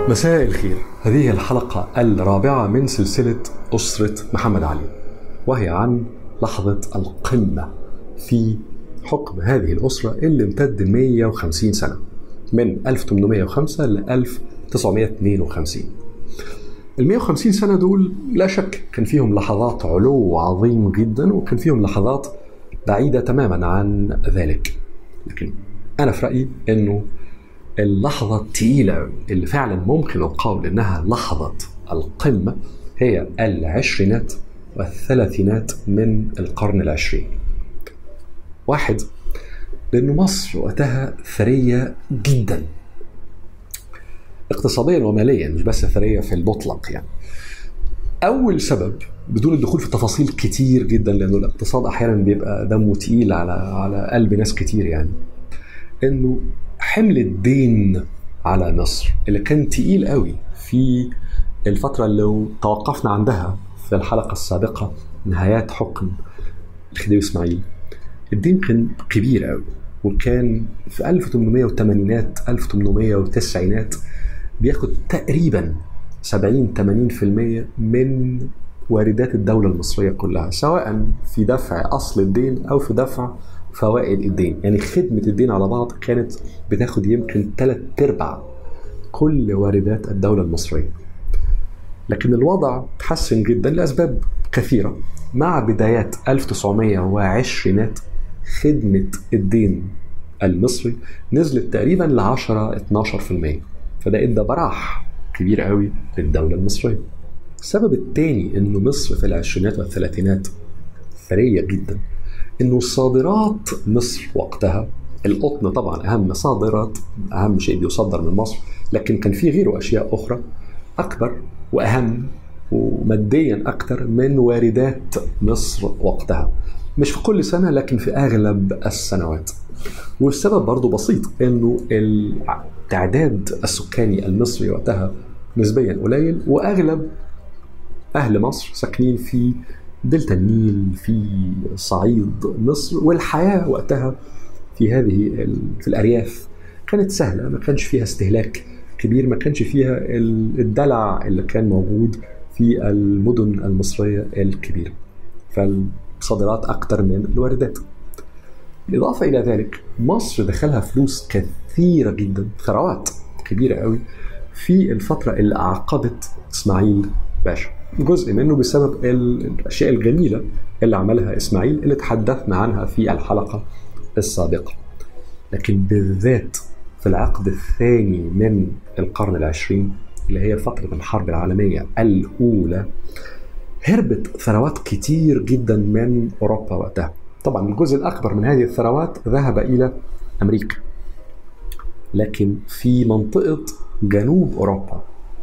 مساء الخير هذه الحلقة الرابعة من سلسلة أسرة محمد علي وهي عن لحظة القمة في حكم هذه الأسرة اللي امتد 150 سنة من 1805 ل 1952 ال 150 سنة دول لا شك كان فيهم لحظات علو عظيم جدا وكان فيهم لحظات بعيدة تماما عن ذلك لكن أنا في رأيي أنه اللحظة الثقيلة اللي فعلا ممكن القول انها لحظة القمة هي العشرينات والثلاثينات من القرن العشرين. واحد لأن مصر وقتها ثرية جدا اقتصاديا وماليا مش بس ثرية في المطلق يعني. أول سبب بدون الدخول في تفاصيل كتير جدا لأنه الاقتصاد أحيانا بيبقى دمه تقيل على على قلب ناس كتير يعني. إنه حمل الدين على مصر اللي كان تقيل قوي في الفترة اللي توقفنا عندها في الحلقة السابقة نهايات حكم الخديوي إسماعيل الدين كان كبير قوي وكان في 1880 1890 بياخد تقريبا 70 80% من واردات الدولة المصرية كلها سواء في دفع أصل الدين أو في دفع فوائد الدين يعني خدمة الدين على بعض كانت بتاخد يمكن ثلاث ارباع كل واردات الدولة المصرية لكن الوضع تحسن جدا لأسباب كثيرة مع بدايات 1920 خدمة الدين المصري نزلت تقريبا ل 10 12% فده ادى براح كبير قوي للدولة المصرية السبب الثاني انه مصر في العشرينات والثلاثينات ثرية جدا انه صادرات مصر وقتها القطن طبعا اهم صادرات اهم شيء بيصدر من مصر لكن كان في غيره اشياء اخرى اكبر واهم وماديا اكثر من واردات مصر وقتها مش في كل سنه لكن في اغلب السنوات والسبب برضه بسيط انه التعداد السكاني المصري وقتها نسبيا قليل واغلب اهل مصر ساكنين في دلتا النيل في صعيد مصر والحياة وقتها في هذه في الأرياف كانت سهلة ما كانش فيها استهلاك كبير ما كانش فيها الدلع اللي كان موجود في المدن المصرية الكبيرة فالصادرات أكثر من الواردات بالإضافة إلى ذلك مصر دخلها فلوس كثيرة جدا ثروات كبيرة قوي في الفترة اللي أعقبت إسماعيل باشا جزء منه بسبب الاشياء الجميله اللي عملها اسماعيل اللي تحدثنا عنها في الحلقه السابقه. لكن بالذات في العقد الثاني من القرن العشرين اللي هي فتره الحرب العالميه الاولى هربت ثروات كتير جدا من اوروبا وقتها. طبعا الجزء الاكبر من هذه الثروات ذهب الى امريكا. لكن في منطقه جنوب اوروبا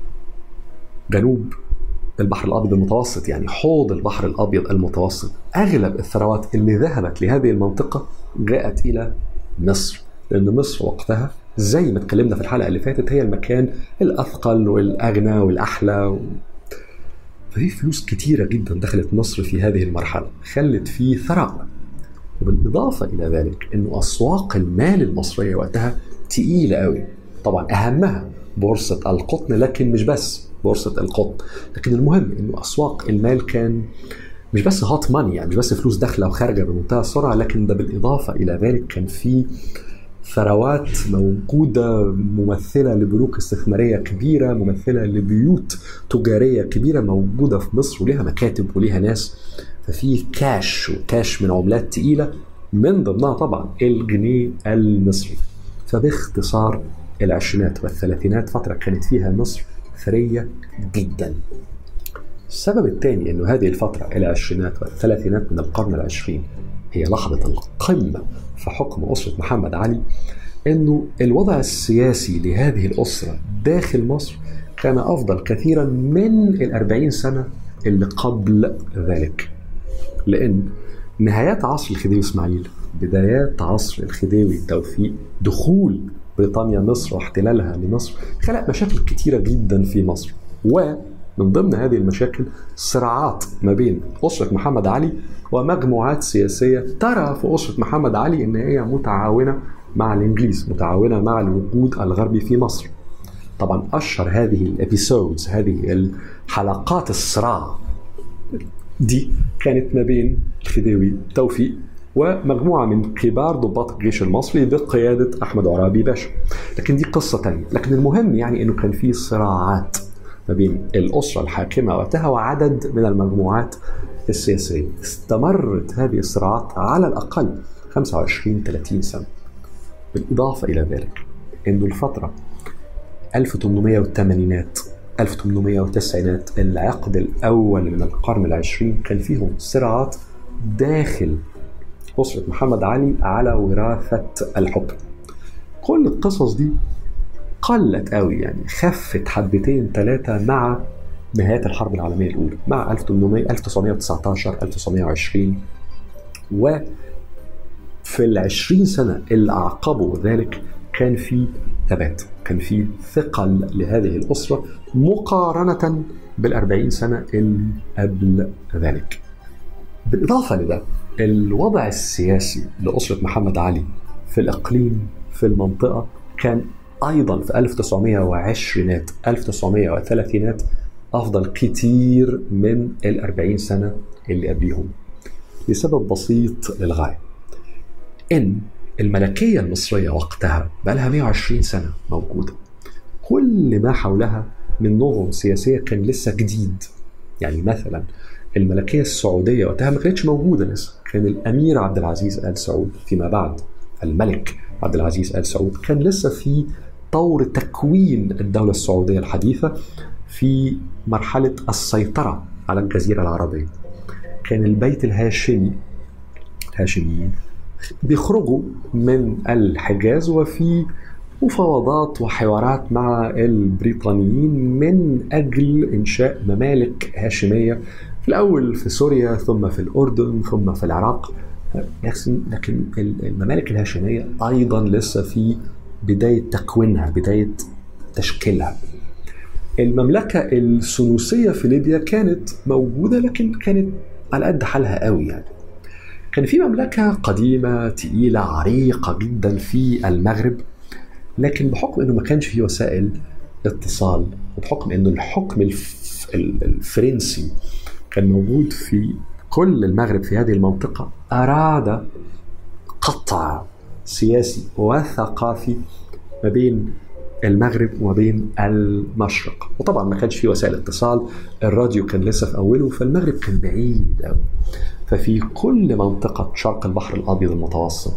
جنوب البحر الابيض المتوسط يعني حوض البحر الابيض المتوسط اغلب الثروات اللي ذهبت لهذه المنطقه جاءت الى مصر لان مصر وقتها زي ما اتكلمنا في الحلقه اللي فاتت هي المكان الاثقل والاغنى والاحلى و... ففي فلوس كتيرة جدا دخلت مصر في هذه المرحلة خلت فيه ثراء وبالإضافة إلى ذلك أنه أسواق المال المصرية وقتها تقيلة قوي طبعا أهمها بورصة القطن لكن مش بس بورصه القطن لكن المهم انه اسواق المال كان مش بس هوت ماني يعني مش بس فلوس داخله وخارجه بمنتهى السرعه لكن ده بالاضافه الى ذلك كان في ثروات موجودة ممثلة لبنوك استثمارية كبيرة ممثلة لبيوت تجارية كبيرة موجودة في مصر وليها مكاتب وليها ناس ففي كاش وكاش من عملات تقيلة من ضمنها طبعا الجنيه المصري فباختصار العشرينات والثلاثينات فترة كانت فيها مصر ثرية جدا السبب الثاني أنه هذه الفترة العشرينات والثلاثينات من القرن العشرين هي لحظة القمة في حكم أسرة محمد علي أنه الوضع السياسي لهذه الأسرة داخل مصر كان أفضل كثيرا من الأربعين سنة اللي قبل ذلك لأن نهايات عصر الخديوي إسماعيل بدايات عصر الخديوي توفيق دخول بريطانيا مصر واحتلالها لمصر خلق مشاكل كتيرة جدا في مصر ومن ضمن هذه المشاكل صراعات ما بين أسرة محمد علي ومجموعات سياسية ترى في أسرة محمد علي إن هي متعاونة مع الإنجليز متعاونة مع الوجود الغربي في مصر طبعا اشهر هذه الابيسودز هذه الحلقات الصراع دي كانت ما بين الخديوي توفيق ومجموعة من كبار ضباط الجيش المصري بقيادة أحمد عرابي باشا لكن دي قصة تانية لكن المهم يعني أنه كان في صراعات ما بين الأسرة الحاكمة وقتها وعدد من المجموعات السياسية استمرت هذه الصراعات على الأقل 25 30 سنة بالإضافة إلى ذلك أنه الفترة 1880 1890 العقد الأول من القرن العشرين كان فيهم صراعات داخل أسرة محمد علي على وراثة الحكم كل القصص دي قلت قوي يعني خفت حبتين ثلاثة مع نهاية الحرب العالمية الأولى مع 1800 1919 1920 و في العشرين سنة اللي أعقبوا ذلك كان في ثبات كان في ثقل لهذه الأسرة مقارنة بالأربعين سنة اللي قبل ذلك بالإضافة لده الوضع السياسي لأسرة محمد علي في الإقليم في المنطقة كان أيضا في 1920 1930 أفضل كتير من الأربعين سنة اللي قبليهم لسبب بسيط للغاية إن الملكية المصرية وقتها بقى لها 120 سنة موجودة كل ما حولها من نظم سياسية كان لسه جديد يعني مثلا الملكية السعودية وقتها ما كانتش موجودة لسه كان الأمير عبد العزيز آل سعود فيما بعد الملك عبد العزيز آل سعود كان لسه في طور تكوين الدولة السعودية الحديثة في مرحلة السيطرة على الجزيرة العربية كان البيت الهاشمي الهاشميين بيخرجوا من الحجاز وفي مفاوضات وحوارات مع البريطانيين من أجل إنشاء ممالك هاشمية في الأول في سوريا ثم في الأردن ثم في العراق لكن الممالك الهاشمية أيضا لسه في بداية تكوينها بداية تشكيلها المملكة السنوسية في ليبيا كانت موجودة لكن كانت على قد حالها قوي يعني كان في مملكة قديمة تقيلة عريقة جدا في المغرب لكن بحكم انه ما كانش في وسائل اتصال وبحكم انه الحكم الف... الفرنسي كان موجود في كل المغرب في هذه المنطقة أراد قطع سياسي وثقافي ما بين المغرب وما بين المشرق وطبعا ما كانش في وسائل اتصال الراديو كان لسه في اوله فالمغرب كان بعيد قوي ففي كل منطقة شرق البحر الأبيض المتوسط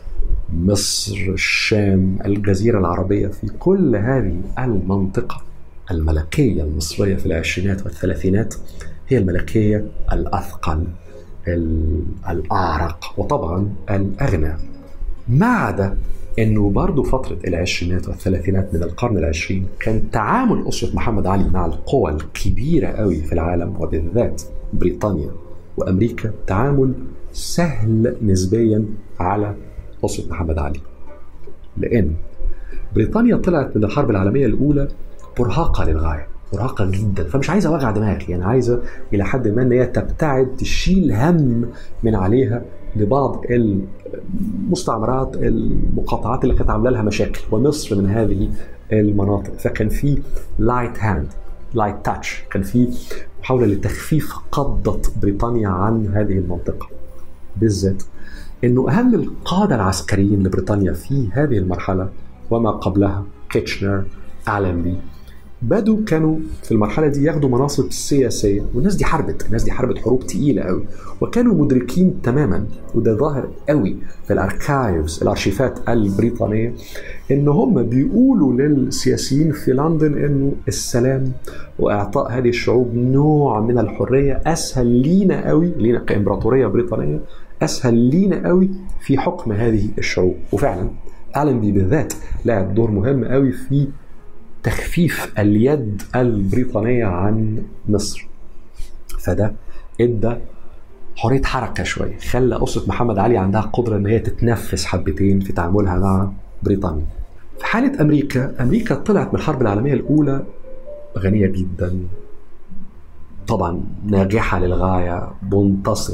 مصر الشام الجزيرة العربية في كل هذه المنطقة الملكية المصرية في العشرينات والثلاثينات هي الملكية الأثقل الأعرق وطبعا الأغنى ما عدا انه برضه فتره العشرينات والثلاثينات من القرن العشرين كان تعامل اسره محمد علي مع القوى الكبيره قوي في العالم وبالذات بريطانيا وامريكا تعامل سهل نسبيا على اسره محمد علي لان بريطانيا طلعت من الحرب العالميه الاولى مرهقه للغايه مرهقه جدا فمش عايزه وجع دماغ يعني عايزه الى حد ما ان هي تبتعد تشيل هم من عليها لبعض المستعمرات المقاطعات اللي كانت عامله لها مشاكل ومصر من هذه المناطق فكان في لايت هاند لايت تاتش كان في محاوله لتخفيف قبضه بريطانيا عن هذه المنطقه بالذات انه اهم القاده العسكريين لبريطانيا في هذه المرحله وما قبلها كيتشنر النبي بدوا كانوا في المرحله دي ياخدوا مناصب سياسيه والناس دي حاربت الناس دي حاربت حروب تقيله قوي وكانوا مدركين تماما وده ظاهر قوي في الاركايفز الارشيفات البريطانيه ان هم بيقولوا للسياسيين في لندن انه السلام واعطاء هذه الشعوب نوع من الحريه اسهل لينا قوي لينا كامبراطوريه بريطانيه اسهل لينا قوي في حكم هذه الشعوب وفعلا النبي بالذات لعب دور مهم قوي في تخفيف اليد البريطانية عن مصر فده ادى حرية حركة شوية خلى أسرة محمد علي عندها قدرة إن هي تتنفس حبتين في تعاملها مع بريطانيا في حالة أمريكا أمريكا طلعت من الحرب العالمية الأولى غنية جدا طبعا ناجحة للغاية منتصرة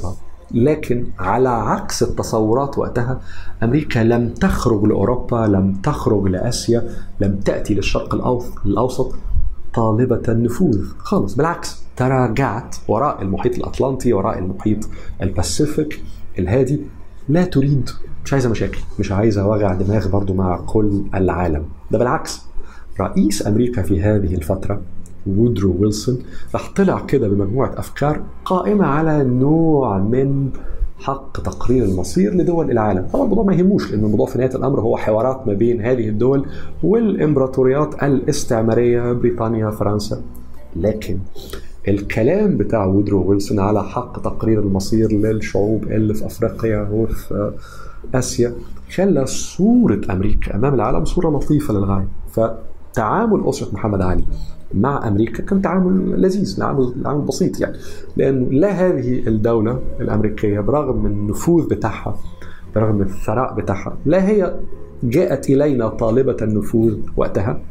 لكن على عكس التصورات وقتها امريكا لم تخرج لاوروبا لم تخرج لاسيا لم تاتي للشرق الاوسط طالبه النفوذ خالص بالعكس تراجعت وراء المحيط الاطلنطي وراء المحيط الباسيفيك الهادي لا تريد مش عايزه مشاكل مش عايزه وجع دماغ برضو مع كل العالم ده بالعكس رئيس امريكا في هذه الفتره وودرو ويلسون راح طلع كده بمجموعه افكار قائمه على نوع من حق تقرير المصير لدول العالم طبعا الموضوع ما يهموش لان الموضوع في نهايه الامر هو حوارات ما بين هذه الدول والامبراطوريات الاستعماريه بريطانيا فرنسا لكن الكلام بتاع وودرو ويلسون على حق تقرير المصير للشعوب اللي في افريقيا وفي اسيا خلى صوره امريكا امام العالم صوره لطيفه للغايه فتعامل اسره محمد علي مع امريكا كان تعامل لذيذ تعامل بسيط يعني لانه لا هذه الدوله الامريكيه برغم من النفوذ بتاعها برغم من الثراء بتاعها لا هي جاءت الينا طالبه النفوذ وقتها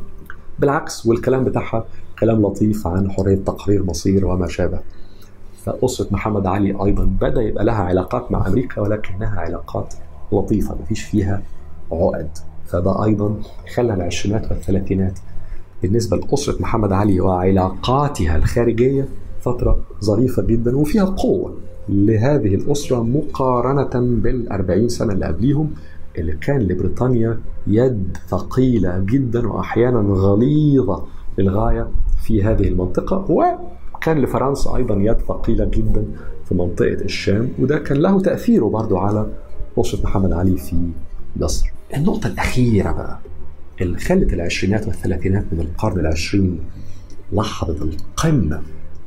بالعكس والكلام بتاعها كلام لطيف عن حريه تقرير مصير وما شابه فأسرة محمد علي أيضا بدأ يبقى لها علاقات مع أمريكا ولكنها علاقات لطيفة ما فيش فيها عقد فده أيضا خلى العشرينات والثلاثينات بالنسبة لأسرة محمد علي وعلاقاتها الخارجية فترة ظريفة جدا وفيها قوة لهذه الأسرة مقارنة بالأربعين سنة اللي قبليهم اللي كان لبريطانيا يد ثقيلة جدا وأحيانا غليظة للغاية في هذه المنطقة وكان لفرنسا أيضا يد ثقيلة جدا في منطقة الشام وده كان له تأثيره برضو على أسرة محمد علي في مصر النقطة الأخيرة بقى اللي خلت العشرينات والثلاثينات من القرن العشرين لحظة القمة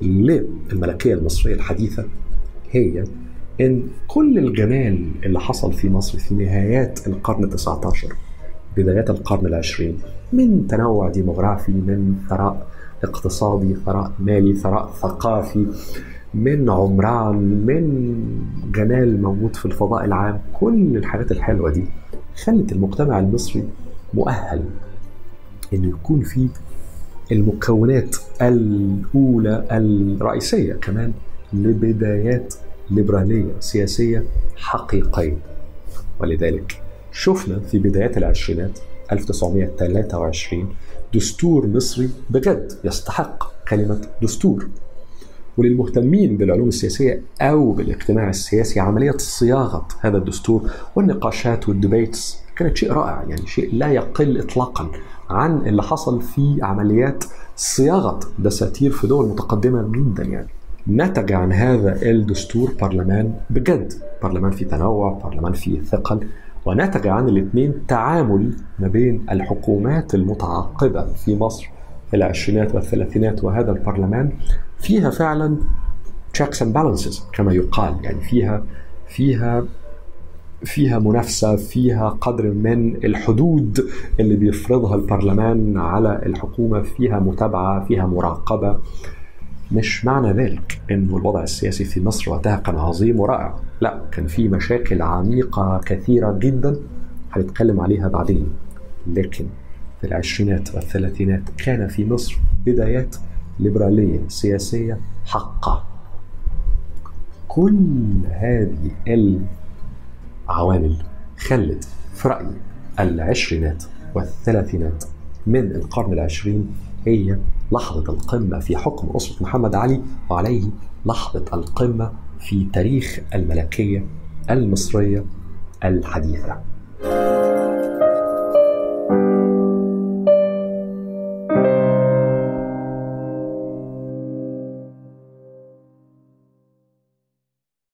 للملكية المصرية الحديثة هي إن كل الجمال اللي حصل في مصر في نهايات القرن التسعة عشر بدايات القرن العشرين من تنوع ديموغرافي من ثراء اقتصادي ثراء مالي ثراء ثقافي من عمران من جمال موجود في الفضاء العام كل الحاجات الحلوة دي خلت المجتمع المصري مؤهل انه يكون فيه المكونات الاولى الرئيسيه كمان لبدايات ليبراليه سياسيه حقيقيه ولذلك شفنا في بدايات العشرينات 1923 دستور مصري بجد يستحق كلمه دستور وللمهتمين بالعلوم السياسية أو بالاجتماع السياسي عملية صياغة هذا الدستور والنقاشات والديبيتس كانت شيء رائع يعني شيء لا يقل إطلاقا عن اللي حصل في عمليات صياغة دساتير في دول متقدمة جدا يعني نتج عن هذا الدستور برلمان بجد برلمان فيه تنوع برلمان فيه ثقل ونتج عن الاثنين تعامل ما بين الحكومات المتعاقبة في مصر في العشرينات والثلاثينات وهذا البرلمان فيها فعلا checks and balances كما يقال يعني فيها فيها فيها منافسه فيها قدر من الحدود اللي بيفرضها البرلمان على الحكومه فيها متابعه فيها مراقبه مش معنى ذلك انه الوضع السياسي في مصر وقتها كان عظيم ورائع لا كان في مشاكل عميقه كثيره جدا هنتكلم عليها بعدين لكن في العشرينات والثلاثينات كان في مصر بدايات ليبراليه سياسيه حقه كل هذه عوامل خلت في رأيي العشرينات والثلاثينات من القرن العشرين هي لحظة القمة في حكم أسرة محمد علي وعليه لحظة القمة في تاريخ الملكية المصرية الحديثة.